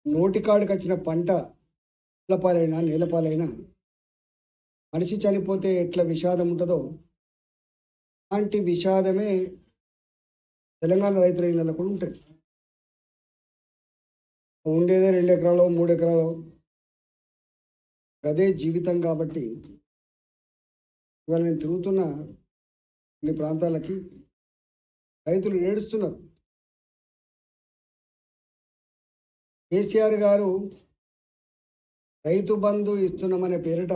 నోటికాడికి వచ్చిన పంట నేలపాలైనా నేలపాలైనా మనిషి చనిపోతే ఎట్లా విషాదం ఉంటుందో అలాంటి విషాదమే తెలంగాణ రైతుల ఇళ్ళలో కూడా ఉంటుంది ఉండేదే రెండు ఎకరాలు మూడు ఎకరాలు అదే జీవితం కాబట్టి ఇవాళ నేను తిరుగుతున్న కొన్ని ప్రాంతాలకి రైతులు ఏడుస్తున్నారు కేసీఆర్ గారు రైతు బంధు ఇస్తున్నామనే పేరిట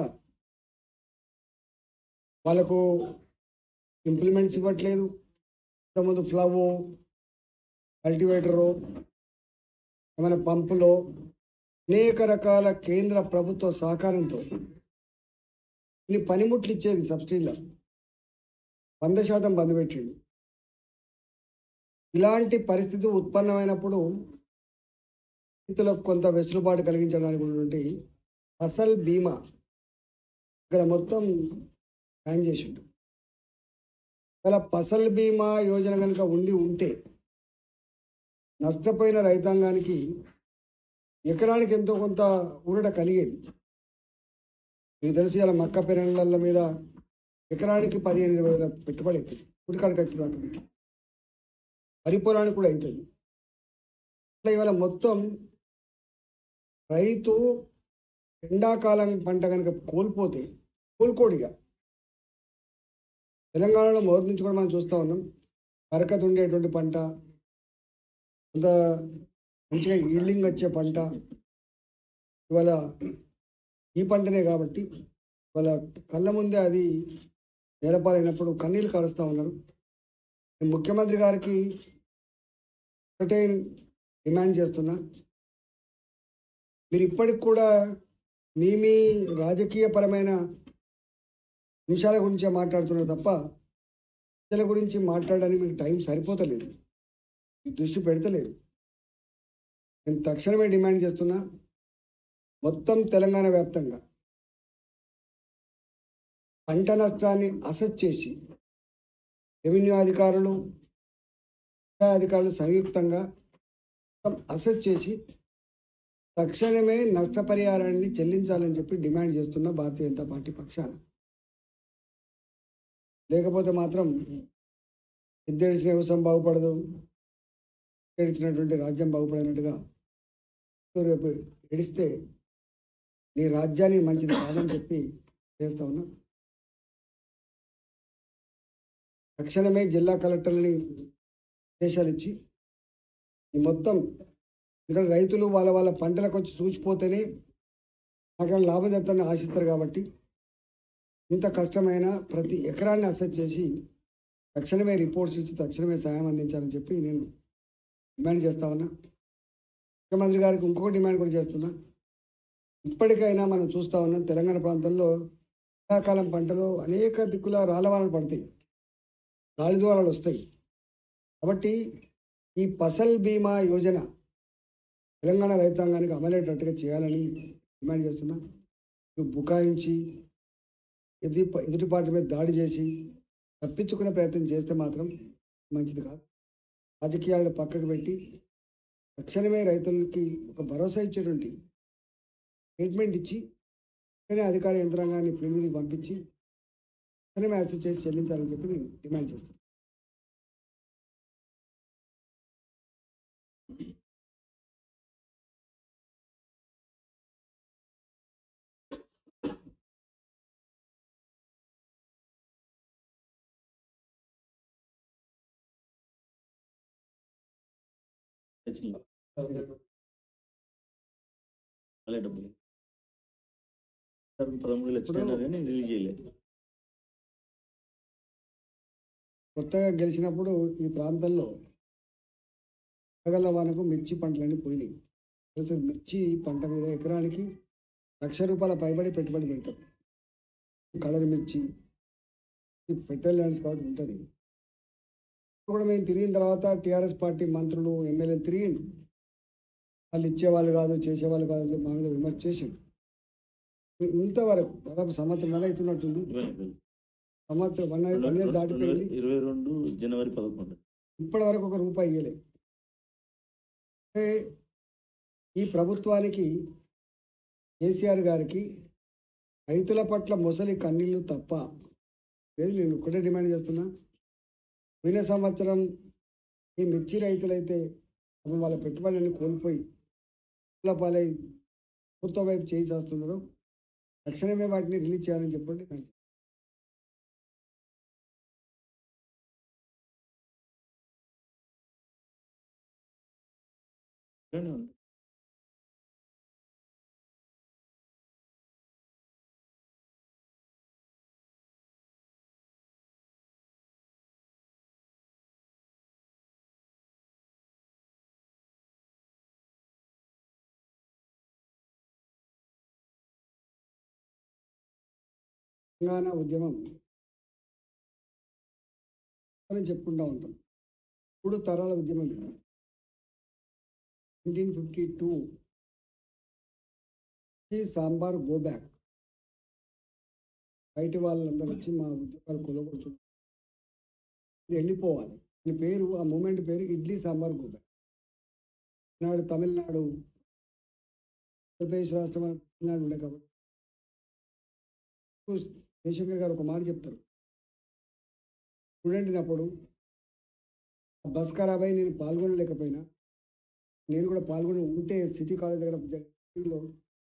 వాళ్ళకు ఇంప్లిమెంట్స్ ఇవ్వట్లేదు ఇంతకుముందు ఫ్లవ్ కల్టివేటరు ఏమైనా పంపులో అనేక రకాల కేంద్ర ప్రభుత్వ సహకారంతో ఇన్ని పనిముట్లు ఇచ్చేది సబ్సిడీలో వంద శాతం బంద్ పెట్టిండు ఇలాంటి పరిస్థితి ఉత్పన్నమైనప్పుడు రైతులకు కొంత వెసులుబాటు కలిగించడానికి ఉన్నటువంటి ఫసల్ బీమా ఇక్కడ మొత్తం ప్లాన్ చేసిండు ఇలా ఫసల్ బీమా యోజన కనుక ఉండి ఉంటే నష్టపోయిన రైతాంగానికి ఎకరానికి ఎంతో కొంత ఊరట కలిగేది మీకు తెలిసి ఇలా మక్క పెరళ్ళ మీద ఎకరానికి పదిహేను ఇరవై వేల పెట్టుబడి అవుతుంది ఉడికాడికి వచ్చిన దాకా వరి పొలానికి కూడా అవుతుంది ఇట్లా ఇవాళ మొత్తం రైతు ఎండాకాలం పంట కనుక కోల్పోతే కోలుకోడిగా తెలంగాణలో మొదటి నుంచి కూడా మనం చూస్తూ ఉన్నాం బరకత్ ఉండేటువంటి పంట అంత మంచిగా ఈల్డింగ్ వచ్చే పంట ఇవాళ ఈ పంటనే కాబట్టి వాళ్ళ కళ్ళ ముందే అది నేలపాలైనప్పుడు కన్నీళ్ళు కారుస్తూ ఉన్నారు నేను ముఖ్యమంత్రి గారికి ఒకటే డిమాండ్ చేస్తున్నా మీరు ఇప్పటికి కూడా మీ మీ రాజకీయపరమైన అంశాల గురించే మాట్లాడుతున్నారు తప్ప ప్రజల గురించి మాట్లాడడానికి మీకు టైం సరిపోతలేదు మీకు దృష్టి పెడతలేదు నేను తక్షణమే డిమాండ్ చేస్తున్నా మొత్తం తెలంగాణ వ్యాప్తంగా పంట నష్టాన్ని అసెస్ చేసి రెవెన్యూ అధికారులు వ్యవసాయ అధికారులు సంయుక్తంగా మొత్తం అసెస్ చేసి తక్షణమే నష్టపరిహారాన్ని చెల్లించాలని చెప్పి డిమాండ్ చేస్తున్న భారతీయ జనతా పార్టీ పక్షాన లేకపోతే మాత్రం ఎద్దేడిచిన వ్యవసాయం బాగుపడదు ఏడిచినటువంటి రాజ్యం బాగుపడినట్టుగా రేపు ఏడిస్తే నీ రాజ్యానికి మంచిది కాదని చెప్పి చేస్తా ఉన్నా తక్షణమే జిల్లా కలెక్టర్ని ఆదేశాలు ఇచ్చి ఈ మొత్తం ఇక్కడ రైతులు వాళ్ళ వాళ్ళ పంటలకు వచ్చి చూచిపోతేనే అక్కడ లాభం చెప్తానని ఆశిస్తారు కాబట్టి ఇంత కష్టమైన ప్రతి ఎకరాన్ని అసెస్ చేసి తక్షణమే రిపోర్ట్స్ ఇచ్చి తక్షణమే సాయం అందించాలని చెప్పి నేను డిమాండ్ చేస్తా ఉన్నా ముఖ్యమంత్రి గారికి ఇంకొక డిమాండ్ కూడా చేస్తున్నా ఇప్పటికైనా మనం చూస్తా ఉన్నాం తెలంగాణ ప్రాంతంలో ఎండాకాలం పంటలు అనేక దిక్కుల రాళ్ళవానలు పడతాయి గాలి ద్వారాలు వస్తాయి కాబట్టి ఈ ఫసల్ బీమా యోజన తెలంగాణ రైతాంగానికి అమలయ్యేటట్టుగా చేయాలని డిమాండ్ చేస్తున్నా నువ్వు బుకాయించి ఎదుటి ఎదుటి పార్టీ మీద దాడి చేసి తప్పించుకునే ప్రయత్నం చేస్తే మాత్రం మంచిది కాదు రాజకీయాలను పక్కకు పెట్టి తక్షణమే రైతులకి ఒక భరోసా ఇచ్చేటువంటి స్టేట్మెంట్ ఇచ్చి వెంటనే అధికార యంత్రాంగాన్ని ఫీల్డ్కి పంపించి వెంటనే యాక్సెస్ చేసి చెల్లించాలని చెప్పి నేను డిమాండ్ చేస్తాను తెచ్చినాం. అలే డబ్బులు సార్ పదమూడు వేలు వచ్చినాయి కానీ రిలీజ్ చేయలేదు కొత్తగా గెలిచినప్పుడు ఈ ప్రాంతంలో పగల వానకు మిర్చి పంటలన్నీ పోయినాయి ప్రస్తుతం మిర్చి పంట మీద ఎకరానికి లక్ష రూపాయల పైబడి పెట్టుబడి పెడతాం కలర్ మిర్చి ఈ పెట్టెల్ ల్యాండ్స్ కాబట్టి ఉంటుంది ఇప్పుడు కూడా మేము తిరిగిన తర్వాత టీఆర్ఎస్ పార్టీ మంత్రులు ఎమ్మెల్యేలు తిరిగింది వాళ్ళు ఇచ్చేవాళ్ళు కాదు చేసేవాళ్ళు కాదు అని చెప్పి మా మీద విమర్శ చేసింది ఇంతవరకు దాదాపు సంవత్సరం నెల అవుతున్నట్టుంది ఇరవై వేలు. సంవత్సరం వన్ రెండు- వన్ ఇయర్ రెండు- దాటిపోయింది ఇరవై రెండు జనవరి పదకొండు ఇప్పటి వరకు ఒక రూపాయి ఇవ్వలే అంటే ఈ ప్రభుత్వానికి కేసీఆర్ గారికి రైతుల పట్ల మొసలి కన్నీళ్ళు తప్ప లేదు నేను ఒకటే డిమాండ్ చేస్తున్నా పోయిన సంవత్సరం ఈ మిర్చి రైతులైతే పాపం వాళ్ళ పెట్టుబడులను కోల్పోయి అప్పుల పాలై ప్రభుత్వం వైపు చేయి చేస్తున్నారు తక్షణమే వాటిని రిలీజ్ చేయాలని చెప్పండి ఇట్లానే ఉంది. తెలంగాణ ఉద్యమం అని చెప్పుకుంటూ ఉంటాం మూడు తరాల ఉద్యమం nineteen fifty two sambar go back బయట వాళ్ళందరూ వచ్చి మా ఉద్యోగాలు కొలగొచ్చు వెళ్ళిపోవాలి ఈ పేరు ఆ మూమెంట్ పేరు ఇడ్లీ సాంబార్ గో బ్యాక్ నాడు తమిళనాడు ఆంధ్రప్రదేశ్ రాష్ట్రం అని తమిళనాడు ఉండే కాబట్టి జయశంకర్ గారు ఒక మాట చెప్తారు స్టూడెంట్ అప్పుడు బస్ ఖరాబ్ అయి నేను పాల్గొనలేకపోయినా నేను కూడా పాల్గొని ఉంటే సిటీ కాలేజ్ దగ్గర జరిగిలో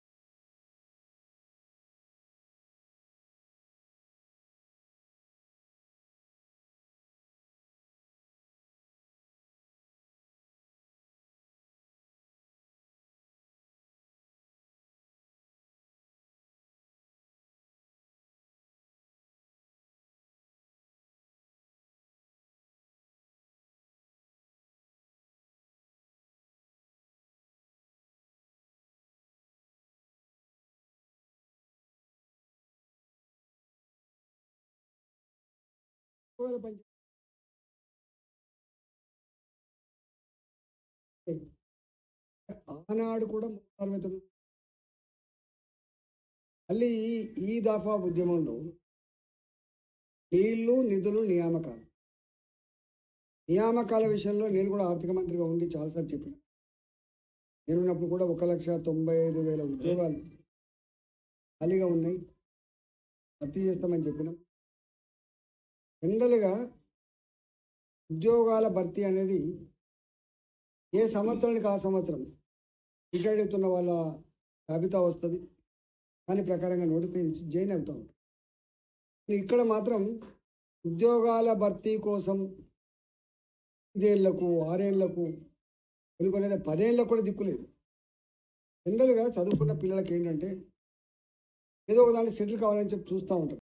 పంచాయతీ ఆనాడు కూడా ముప్పై అరవై తొమ్మిది మళ్ళీ ఈ- ఈ దఫా ఉద్యమంలో నీళ్లు నిధులు నియామకాలు నియామకాల విషయంలో నేను కూడా ఆర్థిక మంత్రిగా ఉండి చాలాసార్లు చెప్పిన నేనున్నప్పుడు కూడా ఒక లక్ష తొంభై ఐదు వేల ఉద్యోగాలు ఖాళీగా ఉన్నాయి భర్తీ చేస్తామని చెప్పినాం జనరల్గా ఉద్యోగాల భర్తీ అనేది ఏ సంవత్సరానికి ఆ సంవత్సరం రిటైర్డ్ అవుతున్న వాళ్ళ జాబితా వస్తుంది దాని ప్రకారంగా నోటిఫికేషన్ ఇచ్చి జాయిన్ అవుతూ ఉంటాం ఇక్కడ మాత్రం ఉద్యోగాల భర్తీ కోసం ఐదేళ్లకు ఆరేళ్లకు కొన్ని కొన్ని అయితే పదేళ్లకు కూడా దిక్కులేదు జనరల్గా చదువుకున్న పిల్లలకి ఏంటంటే ఏదో ఒక దాన్ని సెటిల్ కావాలని చెప్పి చూస్తూ ఉంటారు